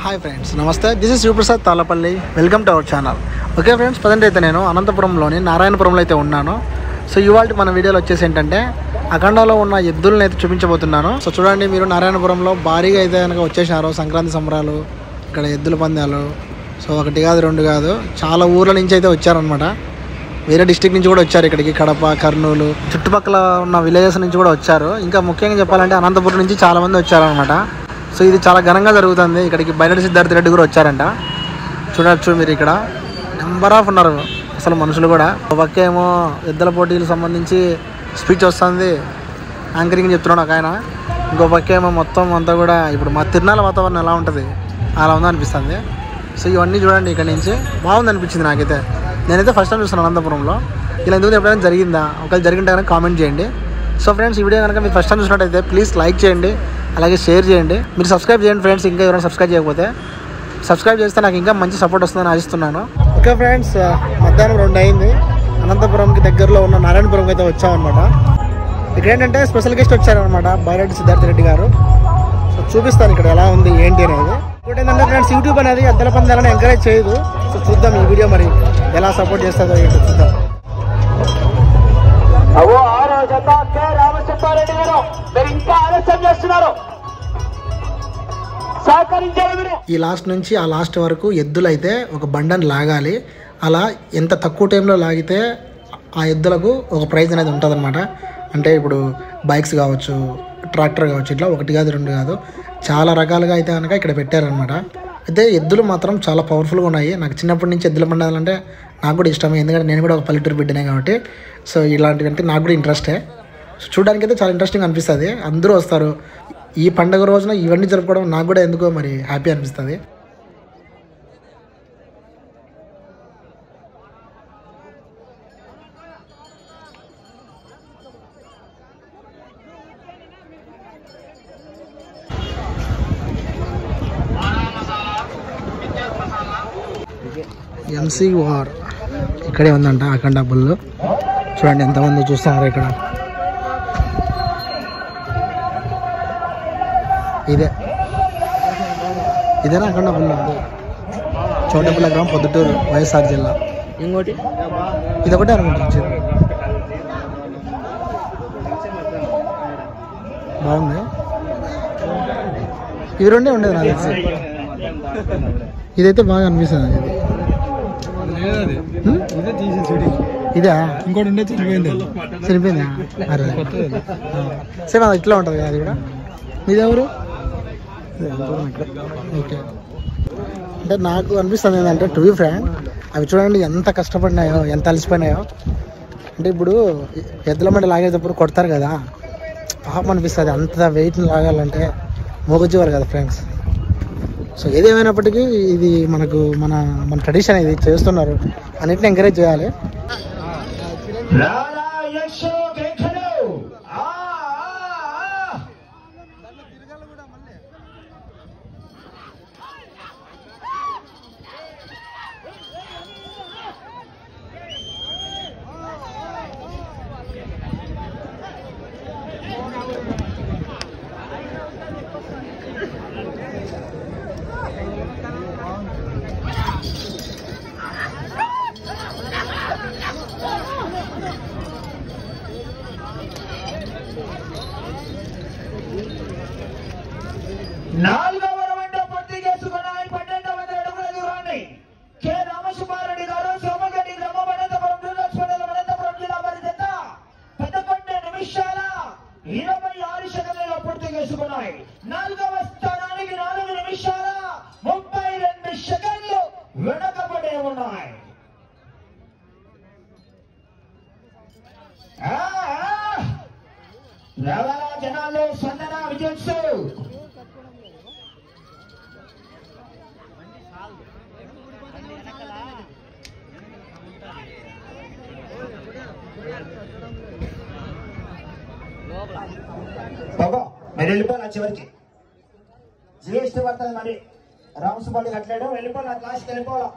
Hi friends నమస్తే this is Shivaprasad Talapalli welcome to our channel okay friends present అయితే నేను అనంతపురంలోని నారాయణపురంలో అయితే ఉన్నాను సో ఇవాళ మన వీడియోలో వచ్చేసి ఏంటంటే అఖండాలో ఉన్న ఎద్దులను అయితే చూపించబోతున్నాను సో చూడండి మీరు నారాయణపురంలో భారీగా అయితే కనుక వచ్చేసినారు సంక్రాంతి సంబరాలు ఇక్కడ ఎద్దుల పందాలు సో ఒకటి కాదు రెండు కాదు చాలా ఊర్ల నుంచి అయితే వచ్చారనమాట వేరే డిస్టిక్ నుంచి కూడా వచ్చారు ఇక్కడికి కడప కర్నూలు చుట్టుపక్కల ఉన్న విలేజెస్ నుంచి కూడా వచ్చారు ఇంకా ముఖ్యంగా చెప్పాలంటే అనంతపురం నుంచి చాలా మంది వచ్చారనమాట సో ఇది చాలా ఘనంగా జరుగుతుంది ఇక్కడికి బయట సిద్ధార్థ రెడ్డి కూడా వచ్చారంట చూడొచ్చు మీరు ఇక్కడ నెంబర్ ఆఫ్ ఉన్నారు అసలు మనుషులు కూడా ఒక పక్క ఏమో ఎద్దుల పోటీలకు సంబంధించి స్పీచ్ వస్తుంది యాంకరింగ్ చెప్తున్నాడు ఒక ఆయన ఇంకో పక్క ఏమో మొత్తం అంతా కూడా ఇప్పుడు మా తిరునాళ్ళ వాతావరణం ఎలా ఉంటుంది అలా ఉందనిపిస్తుంది సో ఇవన్నీ చూడండి ఇక్కడ నుంచి బాగుంది అనిపించింది నాకైతే నేనైతే ఫస్ట్ టైం చూస్తున్నాను అనంతపురంలో ఇలా ఎందుకు ఎప్పుడైనా జరిగిందా ఒకవేళ జరిగింటే కనుక కామెంట్ చేయండి సో ఫ్రెండ్స్ ఈ వీడియో కనుక మీరు ఫస్ట్ టైం చూసినట్టయితే ప్లీజ్ లైక్ చేయండి అలాగే షేర్ చేయండి మీరు సబ్స్క్రైబ్ చేయండి ఫ్రెండ్స్ ఇంకా ఎవరైనా సబ్స్క్రైబ్ చేయకపోతే సబ్స్క్రైబ్ చేస్తే నాకు ఇంకా మంచి సపోర్ట్ వస్తుందని ఆశిస్తున్నాను ఓకే ఫ్రెండ్స్ మధ్యాహ్నం రెండు అయింది అనంతపురంకి దగ్గరలో ఉన్న నారాయణపురంకి అయితే వచ్చామన్నమాట ఇక్కడ ఏంటంటే స్పెషల్ గెస్ట్ వచ్చారనమాట బైరెడ్డి సిద్ధార్థ రెడ్డి గారు సో చూపిస్తాను ఇక్కడ ఎలా ఉంది ఏంటి అనేది ఇంకోటి ఏంటంటే ఫ్రెండ్స్ యూట్యూబ్ అనేది ఎద్దల పందాలని ఎంకరేజ్ చేయదు సో చూద్దాం ఈ వీడియో మరి ఎలా సపోర్ట్ చేస్తుందో ఏంటో చూద్దాం అవో ఆరో జత కె రామచంద్రారెడ్డి గారు మీరు ఇంకా ఆలస్యం చేస్తున్నారు సహకరించారు మీరు ఈ లాస్ట్ నుంచి ఆ లాస్ట్ వరకు ఎద్దులు అయితే ఒక బండని లాగాలి అలా ఎంత తక్కువ టైంలో లాగితే ఆ ఎద్దులకు ఒక ప్రైజ్ అనేది ఉంటుందన్నమాట అంటే ఇప్పుడు బైక్స్ కావచ్చు ట్రాక్టర్ కావచ్చు ఇట్లా ఒకటి కాదు రెండు కాదు చాలా రకాలుగా అయితే కనుక ఇక్కడ పెట్టారనమాట అయితే ఎద్దులు మాత్రం చాలా పవర్ఫుల్గా ఉన్నాయి నాకు చిన్నప్పటి నుంచి ఎద్దులు పండాలంటే నాకు కూడా ఇష్టమే ఎందుకంటే నేను కూడా ఒక పల్లెటూరు బిడ్డనే కాబట్టి సో ఇలాంటివి అంటే నాకు కూడా ఇంట్రెస్టే సో చూడడానికి అయితే చాలా ఇంట్రెస్టింగ్ అనిపిస్తుంది అందరూ వస్తారు ఈ పండుగ రోజున ఇవన్నీ జరుపుకోవడం నాకు కూడా ఎందుకో మరి హ్యాపీ అనిపిస్తుంది ఎంసీ వార్ ఇక్కడే ఉందంట అఖండ బుల్ చూడండి ఎంతమంది చూస్తున్నారు ఇక్కడ ఇదే ఇదేనా అఖండ బుల్ చోటపల్లి గ్రామం పొద్దుటూరు వైఎస్ఆర్ జిల్లా ఇంకోటి ఇదొకటే అనుకుంటా వచ్చేది బాగుంది ఇవి రెండే ఉండేది నాకు తెలిసి ఇదైతే బాగా అనిపిస్తుంది ఇది హ్మ్? ఇదా ఇంకోటి ఉండే చనిపోయింది చనిపోయిందా అరే సేమ్ అది ఇట్లా ఉంటుంది కదా అది కూడా మీది ఎవరు ఓకే అంటే నాకు అనిపిస్తుంది ఏంటంటే టు బి ఫ్రాంక్ అవి చూడండి ఎంత కష్టపడినాయో ఎంత అలసిపోయినాయో అంటే ఇప్పుడు ఎద్దుల మండి లాగేటప్పుడు కొడతారు కదా పాపం అనిపిస్తుంది అంత వెయిట్ని లాగాలంటే మోగజీవారు కదా ఫ్రెండ్స్ సో ఏదేమైనప్పటికీ ఇది మనకు మన మన ట్రెడిషన్ ఇది చేస్తున్నారు అన్నిటిని ఎంకరేజ్ చేయాలి రారా యశో కేఖలు ఆ ఆ, ఆ. నాలుగవ రౌండ్ పూర్తి చేసుకున్నాయి పన్నెండు వందల అడుగుల దూరాన్ని కె రామసుబ్బారెడ్డి గారు సోమగడ్డి గ్రామం అనంతపురం జిల్లా అనంతపురం జిల్లా వారి జత పదకొండు నిమిషాల ఇరవై ఆరు సెకండ్లలో పూర్తి చేసుకున్నాయి నాలుగవ స్థానానికి నాలుగు నిమిషాల ముప్పై రెండు సెకండ్లు వెనకబడే ఉన్నాయి ఆ, ఆ. రవాణా జనాలు స్పందన విజయోత్సవ్ బాబా మీరు వెళ్ళిపోవాలి చివరికి జిఎస్టీ పడుతుంది మరి రామసుబాడి కట్టలేడు వెళ్ళిపోవాలి క్లాస్కి వెళ్ళిపోవాలా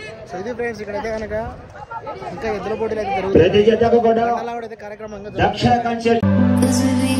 సో ఇది ఫ్రెండ్స్ ఇక్కడైతే కనుక ఇంకా ఎద్దుల పోటీలు అయితే ప్రతి జరుగుతుంది జతకు కూడా అయితే కార్యక్రమంగా దక్షిణ కంచె Cause we